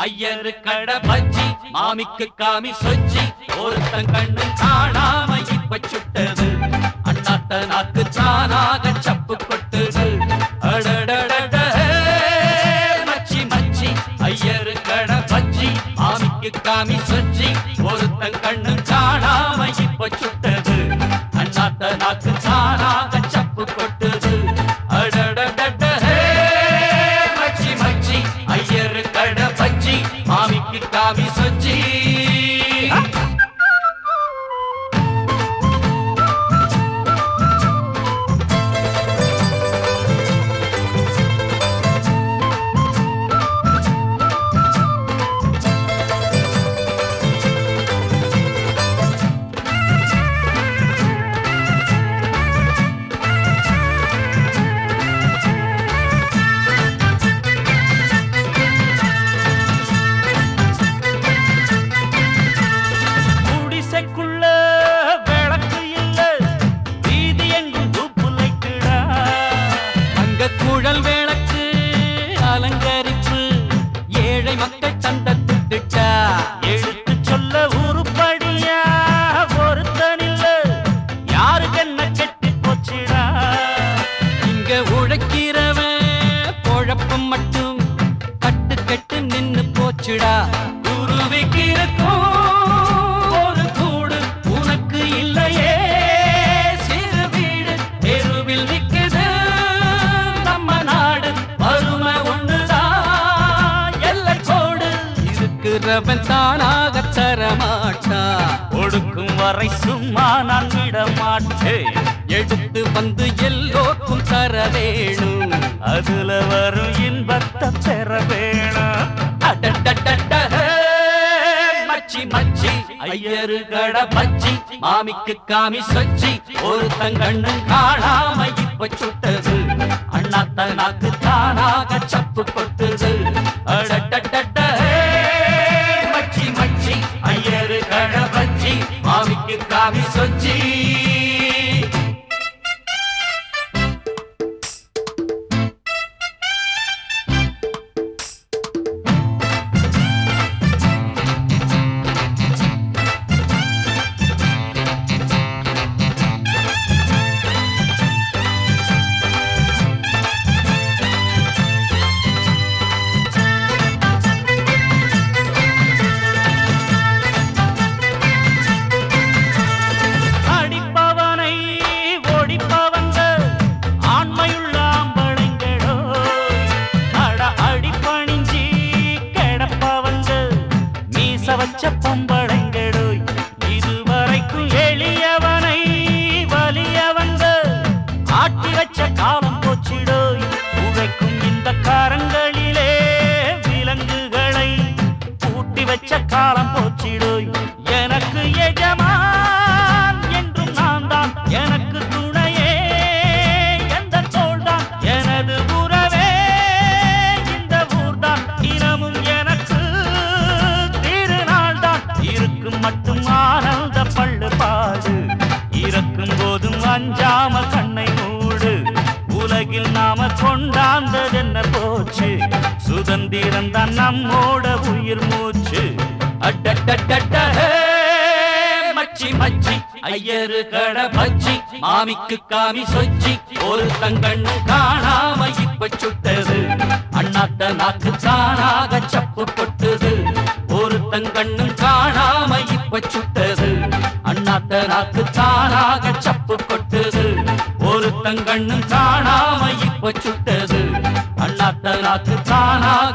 ஐயரு கட பஜ்ஜி மாமிக்கு காமி சொச்சி ஒருத்தன் கண்ணு காணாம இப்ப சுட்டது அண்ணாத்த நாக்கு சானாக சப்பு கொட்டுது அடடடட மச்சி மச்சி ஐயரு கட பஜ்ஜி மாமிக்கு காமி சொச்சி ஒருத்தன் கண்ணு காணாம இப்ப சுட்டது அண்ணாத்த நாக்கு சானாக சப்பு கொட்டுது அடடடட மச்சி மச்சி ஐயரு கட பச்சி மாமிக்கு காவி சொச்சி குடிசைக்குள்ள விளக்கு இல்ல வீதி எங்கும் தூப்புலைக்குடா அங்க குழல் விளக்கு அலங்கரிப்பு ஏழை மக்கள் சந்த திட்டா எடுத்து சொல்ல உருப்படியா ஒருத்தனில்ல யாருக்கு என்ன கெட்டி போச்சுடா இங்க உழைக்கிறவன் பொழப்பம் மட்டும் கட்டு கட்டு நின்னு போச்சுடா குருவிக்கு இருக்கும் ஒரு கூடு உனக்கு இல்லையே சிறு வீடு தெருவில் நிக்குது நம்ம நாடு வறுமை ஒண்ணுதான் எல்லை கோடு இருக்கிறவன் தானாக தரமாட்டா ஒடுக்கும் வரை சும்மா நான் விட மாட்டேன் எடுத்து வந்து எல்லோருக்கும் தர வேணும் அதுல வரும் இன்பத்தை பெற வேணும் அடடடட, மச்சி மச்சி ஐயரு கட பச்சி மாமிக்கு காமி சொச்சி ஒரு தங்கண்ணு காணாம இப்ப சுட்டது அண்ணாத்த நாக்கு தானாக சப்பு கொட்டுது அடடடட, மச்சி மச்சி ஐயரு கட பச்சி மாமிக்கு காமி சொச்சி அடிப்பவனை ஓடிப்பவங்க ஆண்மையுள்ள ஆம்பளைங்களோ அட அடிப்பணிஞ்சி கிடப்பவங்க மீச வச்ச பொம்பளைங்களோ இதுவரைக்கும் எளியவனை வலியவங்க ஆட்டி வச்ச காலம் போச்சிடோ உழைக்கும் இந்த காரங்களிலே விலங்குகளை பூட்டி வச்ச காலம் போச்சிடோ எனக்கு எஜமான் என்றும் நான் தான் எனக்கு துணையே எந்த தோள்தான் எனது உறவே இந்த ஊர்தான் இனமும் எனக்கு திருநாள் தான் இருக்கும் மட்டும் ஆனந்த பள்ளு பாடு இறக்கும் போதும் அஞ்சாம கண்ணை மூடு உலகில் நாம கொண்டாந்தது என்ன போச்சு சுதந்திரம் தான் நம்மோட உயிர் மூச்சு அடடடட, மச்சி மச்சி ஐயரு கட பச்சி மாமிக்கு காமி சொச்சி ஒரு தங்கண்ணு காணாம இப்ப சுட்டது அண்ணாத்த நாக்கு தானாக சப்பு கொட்டுது ஒரு தங்கண்ணு காணாம இப்ப சுட்டது அண்ணாத்த நாக்கு தானாக சப்பு கொட்டுது ஒரு தங்கண்ணு காணாம இப்ப சுட்டது அண்ணாத்த நாக்கு தானாக